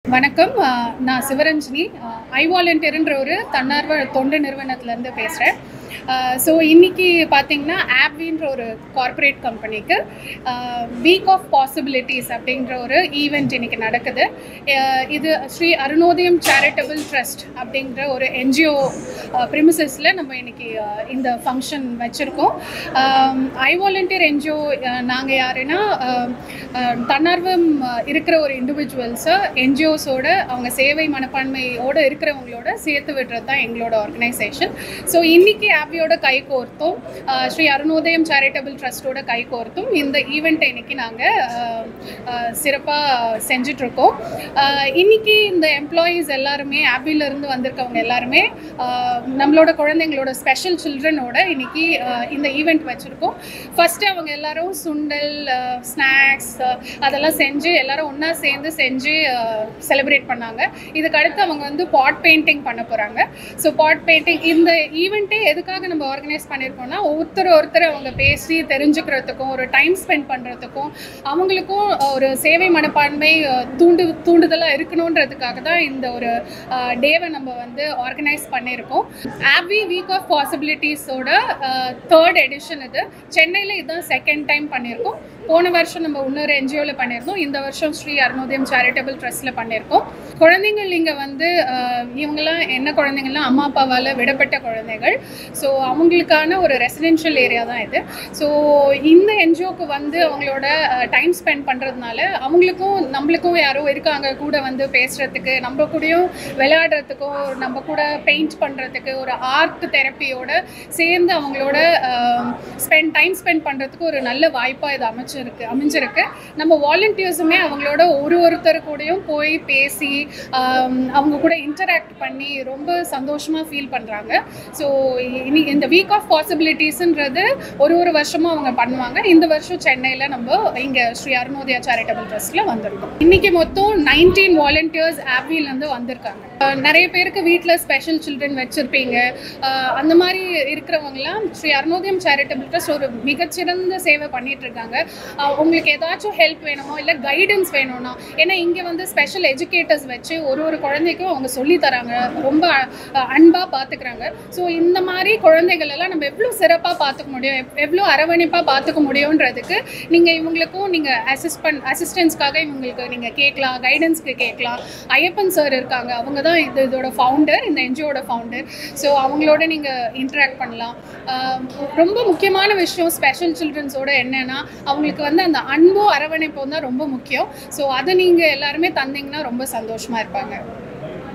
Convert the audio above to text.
வணக்கம் அஹ் நான் சிவரஞ்சினி ஐ வாலண்டியர்ன்ற ஒரு தன்னார்வ தொண்டு நிறுவனத்துலேருந்து பேசுகிறேன் ஸோ இன்னைக்கு பார்த்தீங்கன்னா ஆப்வின்ற ஒரு கார்ப்பரேட் கம்பெனிக்கு வீக் ஆஃப் பாசிபிலிட்டிஸ் அப்படின்ற ஒரு ஈவெண்ட் இன்னைக்கு நடக்குது அஹ் இது ஸ்ரீ அருணோதயம் சேரிட்டபிள் ட்ரஸ்ட் அப்படிங்கிற ஒரு என்ஜிஓ ப்ரிமிசஸில் நம்ம இன்னைக்கு அஹ், இந்த ஃபங்க்ஷன் வச்சுருக்கோம் ஐ வாலண்டியர் என்ஜிஓ நாங்கள் யாருன்னா அஹ், அஹ், தன்னார்வம் அஹ், இருக்கிற ஒரு இண்டிவிஜுவல்ஸை என்ஜிஓஸோட அவங்க சேவை மனப்பான்மையோட இருக்கிறவங்களோட சேர்த்து விடுறது தான் எங்களோட ஆர்கனைசேஷன் ஸோ இன்னைக்கு ஆப்பியோட கை கோர்த்தும் அஹ், ஸ்ரீ அருணோதயம் சேரிட்டபிள் ட்ரஸ்ட்டோட கை கோர்த்தும் இந்த ஈவெண்ட்டை இன்னைக்கு நாங்கள் சிறப்பாக செஞ்சிட்ருக்கோம் இன்னைக்கு இந்த எம்ப்ளாயீஸ் எல்லாருமே ஆப்பில இருந்து வந்திருக்கவங்க எல்லாருமே அஹ், நம்மளோட குழந்தைங்களோட ஸ்பெஷல் சில்ட்ரனோட இன்னைக்கு அஹ், இந்த ஈவெண்ட் வச்சுருக்கோம் ஃபஸ்ட்டு அவங்க எல்லாரும் சுண்டல் ஸ்நாக்ஸ் அதெல்லாம் செஞ்சு எல்லாரும் ஒன்றா சேர்ந்து செஞ்சு செலிப்ரேட் பண்ணாங்க இதுக்கு அடுத்து அவங்க வந்து பாட் பெயிண்டிங் பண்ண போகிறாங்க ஸோ பாட் பெயிண்டிங் இந்த ஈவெண்ட்டே எதுக்காக நம்ம ஆர்கனைஸ் பண்ணியிருக்கோம்னா ஒருத்தர் ஒருத்தர் அவங்க பேசி தெரிஞ்சுக்கிறதுக்கும் ஒரு டைம் ஸ்பெண்ட் பண்ணுறதுக்கும் அவங்களுக்கும் ஒரு சேவை மனப்பான்மை அஹ், தூண்டு தூண்டுதலாக இருக்கணுன்றதுக்காக தான் இந்த ஒரு டேவை நம்ம வந்து ஆர்கனைஸ் பண்ணியிருக்கோம் ஆப்வி வீக் ஆஃப் பாசிபிலிட்டிஸோட தேர்ட் எடிஷன் இது சென்னையில் இதுதான் செகண்ட் டைம் பண்ணியிருக்கோம் போன வருஷம் நம்ம இன்னொரு என்ஜிஓவில் பண்ணியிருந்தோம் இந்த வருஷம் ஸ்ரீ அருணோதயம் சேரிட்டபிள் ட்ரஸ்ட்டில் பண்ணியிருக்கோம் குழந்தைங்கள் இங்கே வந்து அஹ், இவங்கெல்லாம் என்ன குழந்தைங்கள்லாம் அம்மா அப்பாவால் விடப்பட்ட குழந்தைகள் ஸோ அவங்களுக்கான ஒரு ரெசிடென்ஷியல் ஏரியா தான் இது ஸோ இந்த என்ஜிஓக்கு வந்து அவங்களோட டைம் ஸ்பெண்ட் பண்ணுறதுனால அவங்களுக்கும் நம்மளுக்கும் யாரோ இருக்காங்க கூட வந்து பேசுகிறதுக்கு நம்ம கூடயும் விளையாடுறதுக்கும் நம்ம கூட பெயிண்ட் பண்ணுறதுக்கு ஒரு ஆர்ட் தெரப்பியோட சேர்ந்து அவங்களோட ஸ்பெண்ட் டைம் ஸ்பெண்ட் பண்ணுறதுக்கு ஒரு நல்ல வாய்ப்பாக இது அமைச்சிருக்கு அமைஞ்சிருக்கு நம்ம வாலண்டியர்ஸுமே அவங்களோட ஒரு ஒருத்தர் கூடயும் போய் பேசி ஆம், அவங்க கூட இன்டராக்ட் பண்ணி ரொம்ப சந்தோஷமாக ஃபீல் பண்ணுறாங்க ஸோ இனி இந்த வீக் ஆஃப் பாசிபிலிட்டிஸ்ன்றது ஒரு ஒரு வருஷமும் அவங்க பண்ணுவாங்க இந்த வருஷம் சென்னையில் நம்ம இங்கே ஸ்ரீ அருணோதயா சேரிட்டபிள் ட்ரஸ்ட்டில் வந்திருக்கோம் இன்னைக்கு மொத்தம் நைன்டீன் வாலண்டியர்ஸ் ஆப்விலேருந்து வந்திருக்காங்க அஹ் நிறைய பேருக்கு வீட்டில் ஸ்பெஷல் சில்ட்ரன் வச்சுருப்பீங்க அந்த மாதிரி இருக்கிறவங்களாம் ஸ்ரீ அருணோதயம் சேரிட்டபிள் ட்ரஸ்ட் ஒரு மிகச்சிறந்த சேவை பண்ணிட்டு இருக்காங்க அஹ் உங்களுக்கு ஏதாச்சும் ஹெல்ப் வேணுமோ இல்லை கைடன்ஸ் வேணும்னா ஏன்னா இங்கே வந்து ஸ்பெஷல் எஜுகேட்டர்ஸ் வச்சு ஒரு ஒரு குழந்தைக்கும் அவங்க சொல்லி தராங்க ரொம்ப அன்பாக பார்த்துக்கிறாங்க ஸோ இந்த மாதிரி குழந்தைகள் எல்லாம் நம்ம எவ்வளோ சிறப்பாக பார்த்துக்க முடியும் எவ்- எவ்வளோ அரவணைப்பாக பார்த்துக்க முடியுன்றதுக்கு நீங்கள் இவங்களுக்கும் நீங்கள் அசிஸ்ட் பண் அசிஸ்டன்ஸ்க்காக இவங்களுக்கு நீங்கள் கேட்கலாம் கைடன்ஸ்க்கு கேட்கலாம் ஐயப்பன் சார் இருக்காங்க அவங்க தான் இது இதோட ஃபவுண்டர் இந்த என்ஜிஓட ஃபவுண்டர் ஸோ அவங்களோட நீங்கள் இன்ட்ராக்ட் பண்ணலாம் ஆஹ் ரொம்ப முக்கியமான விஷயம் ஸ்பெஷல் சில்ட்ரன்ஸோட என்னன்னா அவங்களுக்கு வந்து அந்த அன்பும் அரவணைப்பும் தான் ரொம்ப முக்கியம் ஸோ அதை நீங்கள் எல்லாருமே தந்தீங்கன்னா ரொம்ப சந்தோஷமாக இருப்பாங்க